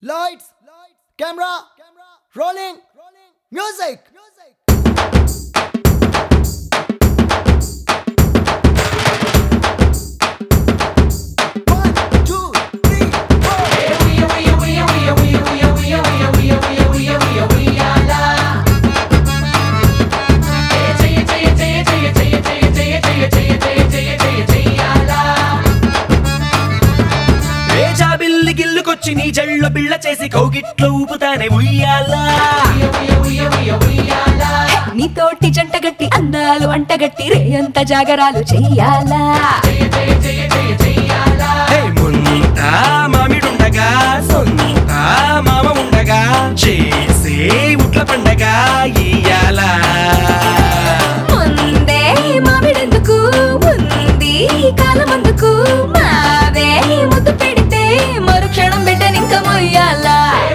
Lights, camera, rolling, music. One, two, three, four. ఏ జాబిల్లి గిల్లుకొచ్చి నీ జల్లో బిళ్ళ చేసి కౌగిట్లో ఊపుతానే ఉయ్యాలా నీతోటి జంటగట్టి అందాలు అంటగట్టి రేయంత జాగరాలు చెయ్యాలా హే ముంత మామిడుండగా సొంత మామ ఉండగా చేసే ఉట్ల పండగ ఇయ్యాలా ముందే మామిడెందుకు ఉంది కాలమందుకు మావే ముద్దు పెడితే మరుక్షణం బిడ్డనింక మొయ్యాలా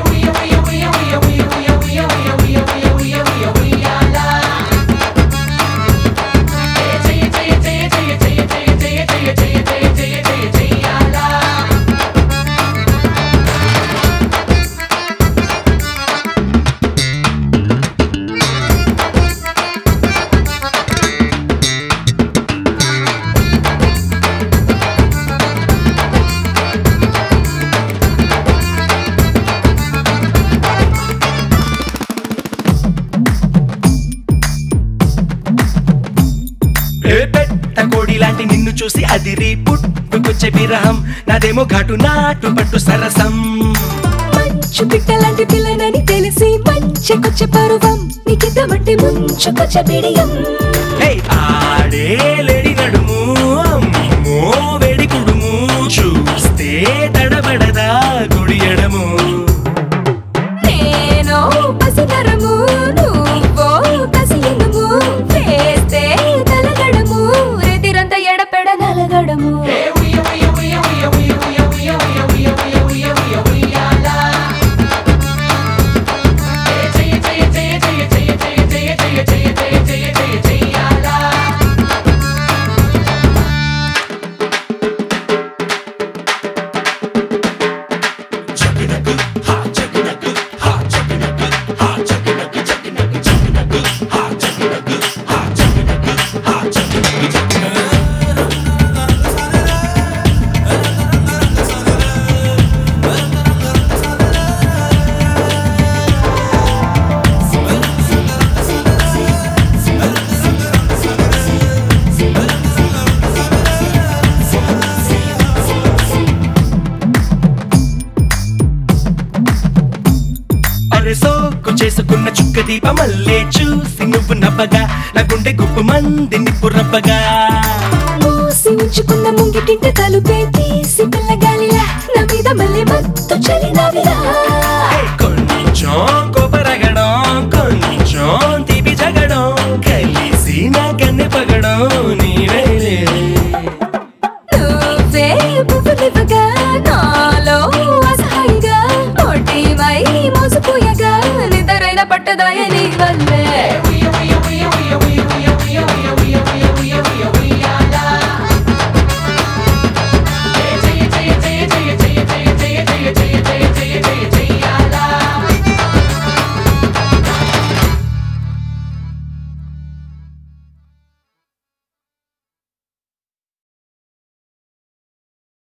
ఏ పెట్ట కోడి లాంటి నిన్ను చూసి అదిరి పుట్టుకొచ్చే విరహం నాదేమో ఘాటు నాటు పట్టు సరసం మంచు పిట్టలాంటి పిల్లనని తెలిసి మంచెకొచ్చే పరువం నీకిద్దమంటే ముంచుకొచ్చే బిడియం హే ఆడే లేడి నడుము అమ్మో వేడి కుడుము చూస్తే తడబడదా గుడి ఎడము నేను పసితరము నువ్వో కసియనుము వేస్తే తలగడము రెదిరంత ఎడపెడ నలగడము అరే సోకు చేసుకున్న చుక్క దీప మల్లే చూసి నువ్వు నవ్వగా నా గుండె గుప్పు మంది నిప్పు రవ్వగా మూసి ఉంచుకున్న ముంగిటింట తలుపే తీసి పిల్లగాలిలా నా మీద మళ్ళీ మత్తు చలి నవిలా